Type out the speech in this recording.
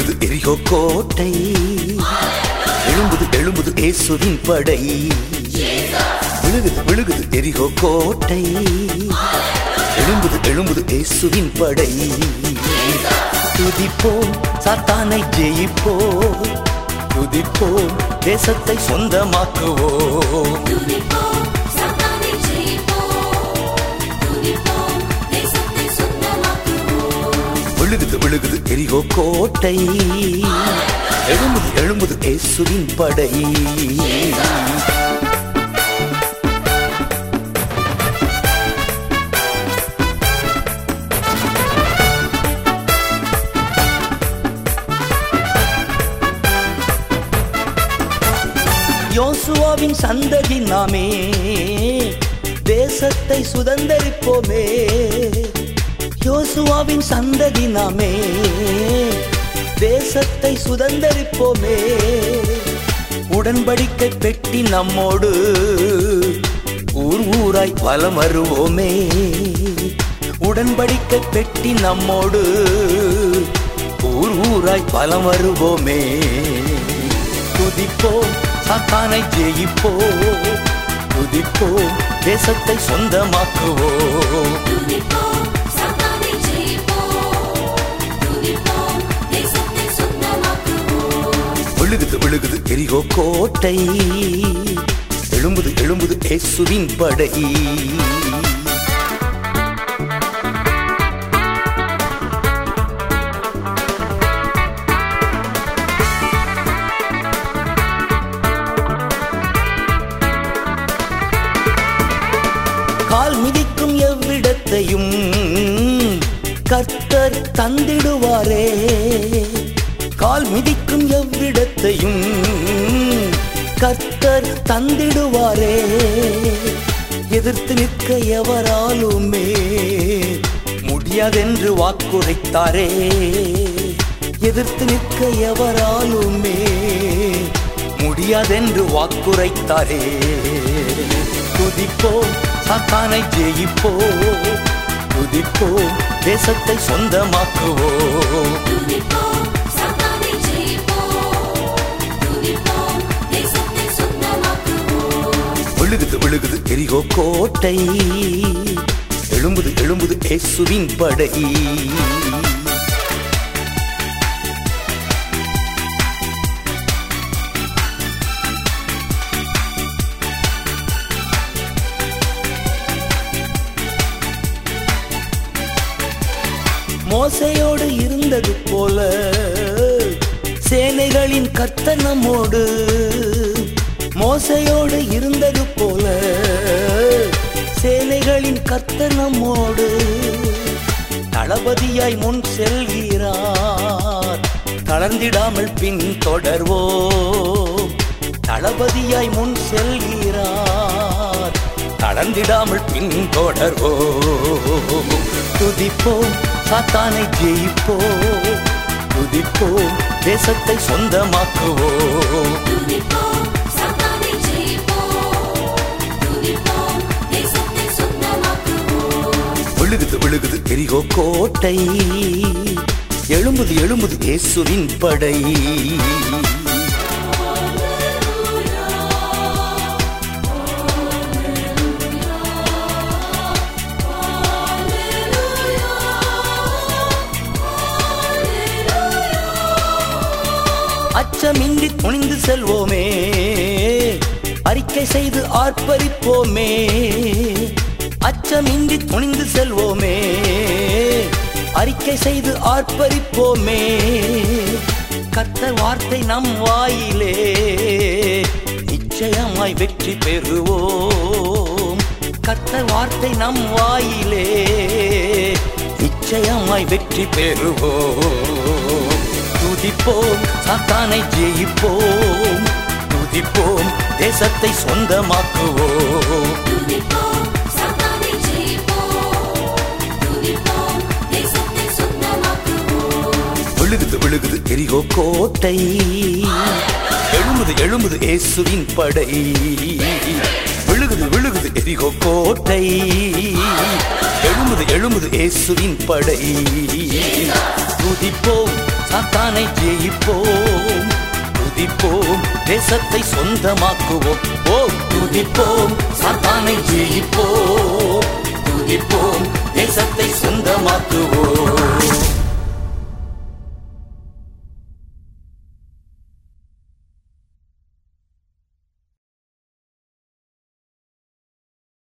விழுகுது எரிகோ கோட்டை எழும்புது எழும்புது இயேசுவின் படை விழுகுது விழுகுது எரிகோ கோட்டை எழும்புது எழும்புது இயேசுவின் படை துதிப்போம் சாத்தானை ஜெயிப்போம் துதிப்போம் தேசத்தை சொந்தமாக்குவோம் துதிப்போம் சாத்தானை ஜெயிப்போம் துதிப்போம் தேசத்தை சொந்தமாக்குவோம் விழுகுது விழுகுது எரிகோ கோட்டை எழும்புது எழும்புது இயேசுவின் படை யோசுவாவின் சந்ததி நாமே தேசத்தை சுதந்தரிப்போமே யோசுவாவின் சந்ததி நாமே தேசத்தை சுதந்தரிப்போமே உடன்படிக்கை பெட்டி நம்மோடு ஊர் ஊராய் வலம் வருவோமே உடன்படிக்கை பெட்டி நம்மோடு ஊர் ஊராய் வலம் வருவோமே துதிப்போம் சாத்தானை ஜெயிப்போம் துதிப்போம் தேசத்தை சொந்தமாக்குவோம் துதிப்போம் சாத்தானை ஜெயிப்போம் துதிப்போம் தேசத்தை சொந்தமாக்குவோம் விழுகுது விழுகுது எரிகோ கோட்டை எழும்புது எழும்புது இயேசுவின் படை கால் மிதிக்கும் எவ்விடத்தையும் கர்த்தர் தந்திடுவாரே கால் மிதிக்கும் எவ்விடத்தையும் கர்த்தர் தந்திடுவாரே எதிர்த்து நிற்க எவராலுமே முடியாதென்று வாக்குரைத்தாரே எதிர்த்து நிற்க எவராலுமே முடியாதென்று வாக்குரைத்தாரே துதிப்போம் சாத்தானை ஜெயிப்போம் துதிப்போம் தேசத்தை சொந்தமாக்குவோம் துதிப்போம் சாத்தானை ஜெயிப்போம் துதிப்போம் தேசத்தை சொந்தமாக்குவோம் விழுகுது விழுகுது எரிகோ கோட்டை எழும்புது எழும்புது இயேசுவின் படை மோசையோடு இருந்தது போல சேனைகளின் கர்த்தர் நம்மோடு மோசையோடு இருந்தது போல சேனைகளின் கர்த்தர் நம்மோடு தளபதியாய் முன் செல்கிறார் தளர்ந்திடாமல் பின் தொடர்வோம் தளபதியாய் முன் செல்கிறார் தளர்ந்திடாமல் பின் தொடர்வோம் துதிப்போம் சாத்தானை ஜெயிப்போம் துதிப்போம் தேசத்தை சொந்தமாக்குவோம் துதிப்போம் சாத்தானை ஜெயிப்போம் துதிப்போம் தேசத்தை சொந்தமாக்குவோம் விழுகுது விழுகுது எரிகோ கோட்டை எழும்புது எழும்புது இயேசுவின் படை அச்சமின்றி துணிந்து செல்வோமே அறிக்கை செய்து ஆர்ப்பரிப்போமே அச்சமின்றி துணிந்து செல்வோமே அறிக்கை செய்து ஆர்ப்பரிப்போமே கர்த்தர் வார்த்தை நம் வாயிலே நிச்சயமாய் வெற்றி பெறுவோம் கர்த்தர் வார்த்தை நம் வாயிலே நிச்சயமாய் வெற்றி பெறுவோம் துதிப்போம் சாத்தானை ஜெயிப்போம் துதிப்போம் தேசத்தை சொந்தமாக்குவோம் துதிப்போம் சாத்தானை ஜெயிப்போம் துதிப்போம் தேசத்தை சொந்தமாக்குவோம் விழுகுது விழுகுது எரிகோ கோட்டை எழும்புது எழும்புது இயேசுவின் படை விழுகுது விழுகுது எரிகோ கோட்டை எழும்புது எழும்புது இயேசுவின் படை துதிப்போம் சாத்தானை ஜெயிப்போம் துதிப்போம் தேசத்தை சொந்தமாக்குவோம் ஓ துதிப்போம் சாத்தானை ஜெயிப்போம் துதிப்போம் தேசத்தை சொந்தமாக்குவோம்